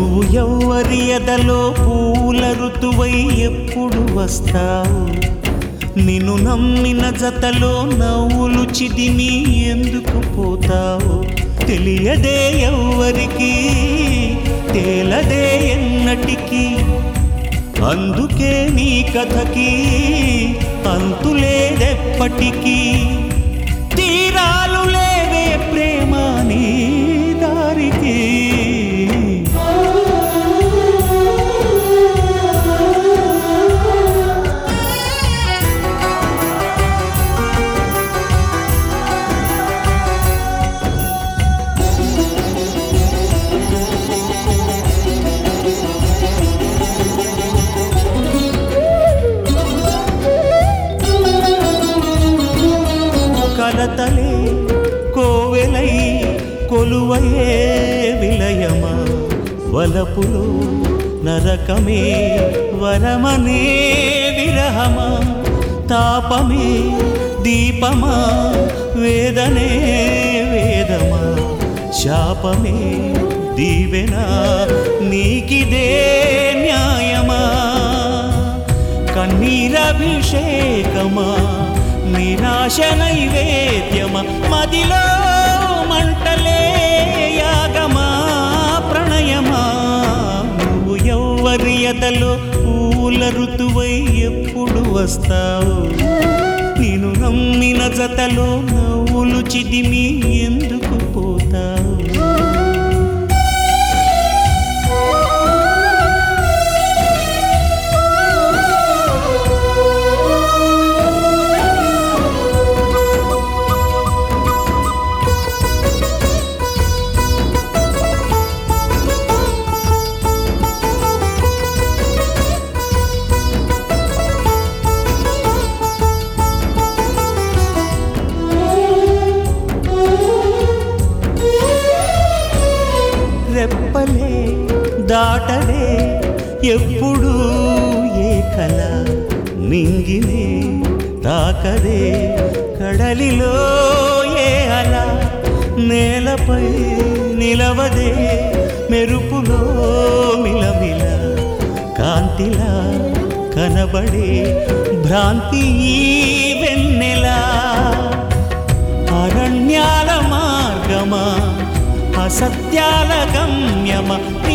నువ్వు ఎవ్వరి ఎదలో పూల ఋతువై ఎప్పుడు వస్తావు నిన్ను నమ్మిన జతలో నవ్వులు చిదిమి ఎందుకు పోతావు తెలియదే ఎవ్వరికి తేలదే ఎన్నటికీ అందుకే నీ కథకి అంతులేదెప్పటికీ తీరాలు లేవే ప్రేమ నీ దారికి కలతలే కోవెలై కొలువయే విలయమా వలపులో నరకమే వరమనే విరహమా తాపమే దీపమా వేదనే వేదమా శాపమే దీవెనా నీకిదే న్యాయమా కన్నీరభిషేకమా నిరాశ నైవేద్యమా మదిలో మంటలే యాగమా ప్రణయమా నువ్వు ఎవ్వరి ఎదలో పూల ఋతువై ఎప్పుడు వస్తావు నేను నమ్మిన జతలో నవ్వులు చిదిమి ఎందుకు పోతావు రెప్పలే దాటలే ఎప్పుడు ఏ కల నింగినే తాకదే కడలిలో ఏ అల నేలపై నిలవదే మెరుపులో మిలమిల కాంతిలా కనబడే భ్రాంతి ఈ వెన్నెలా అరణ్యాల మార్గమా అసత్యాల గమ్యమా నీ